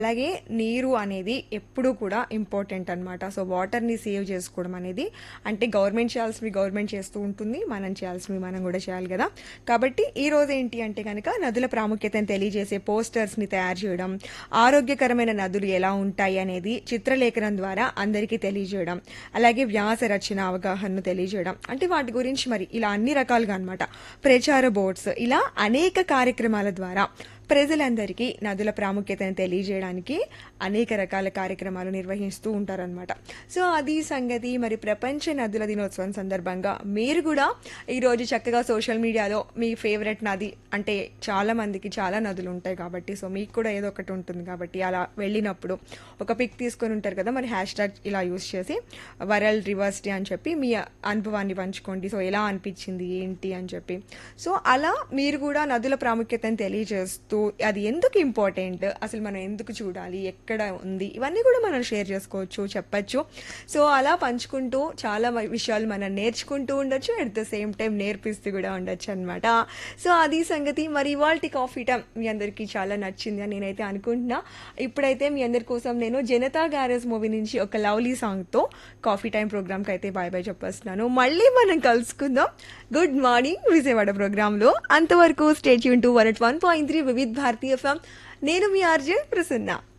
అలాగే నీరు అనేది ఎప్పుడూ కూడా ఇంపార్టెంట్ అనమాట సో వాటర్ని సేవ్ చేసుకోవడం అనేది అంటే గవర్నమెంట్ చేయాల్సినవి గవర్నమెంట్ చేస్తూ ఉంటుంది మనం చేయాల్సినవి మనం కూడా చేయాలి కదా కాబట్టి ఈ రోజు ఏంటి అంటే కనుక నదుల ప్రాముఖ్యతను తెలియజేసే పోస్టర్స్ని తయారు చేయడం ఆరోగ్యకరమైన నదులు ఎలా ఉంటాయి అనేది చిత్రలేఖనం ద్వారా అందరికీ తెలియజేయడం అలాగే వ్యాస రచన అవగాహనను తెలియజేయడం అంటే వాటి గురించి మరి ఇలా అన్ని రకాలుగా అనమాట ప్రచార బోర్డ్స్ ఇలా అనేక కార్యక్రమాల ద్వారా ప్రజలందరికీ నదుల ప్రాముఖ్యతను తెలియజేయడానికి అనేక రకాల కార్యక్రమాలు నిర్వహిస్తూ ఉంటారనమాట సో అది సంగతి మరి ప్రపంచ నదుల దినోత్సవం సందర్భంగా మీరు కూడా ఈరోజు చక్కగా సోషల్ మీడియాలో మీ ఫేవరెట్ నది అంటే చాలా మందికి చాలా నదులు ఉంటాయి కాబట్టి సో మీకు కూడా ఏదో ఒకటి ఉంటుంది కాబట్టి అలా వెళ్ళినప్పుడు ఒక పిక్ తీసుకొని ఉంటారు కదా మరి హ్యాష్ ట్యాగ్ ఇలా యూస్ చేసి వరల్డ్ రివర్స్ డే అని చెప్పి మీ అనుభవాన్ని పంచుకోండి సో ఎలా అనిపించింది ఏంటి అని చెప్పి సో అలా మీరు కూడా నదుల ప్రాముఖ్యతను తెలియజేస్తూ అది ఎందుకు ఇంపార్టెంట్ అసలు మనం ఎందుకు చూడాలి ఎక్కడ ఉంది ఇవన్నీ కూడా మనం షేర్ చేసుకోవచ్చు చెప్పచ్చు సో అలా పంచుకుంటూ చాలా మ- విషయాలు మనం నేర్చుకుంటూ ఉండొచ్చు అట్ ద సేమ్ టైం నేర్పిస్తూ కూడా ఉండొచ్చు అనమాట సో అది సంగతి మరి ఇవాళ కాఫీ టైం మీ అందరికీ చాలా నచ్చింది అని నేనైతే అనుకుంటున్నా ఇప్పుడైతే మీ అందరి కోసం నేను జనతా గ్యారేజ్ మూవీ నుంచి ఒక లవ్లీ సాంగ్తో కాఫీ టైం ప్రోగ్రామ్కి అయితే బాయ్ బాయ్ చెప్పేస్తున్నాను మళ్ళీ మనం కలుసుకుందాం గుడ్ మార్నింగ్ విజయవాడ ప్రోగ్రాంలో అంతవరకు స్టేట్ యూన్ to one one point three Vividh Bharati FM నేను మీ ఆర్జే ప్రసన్న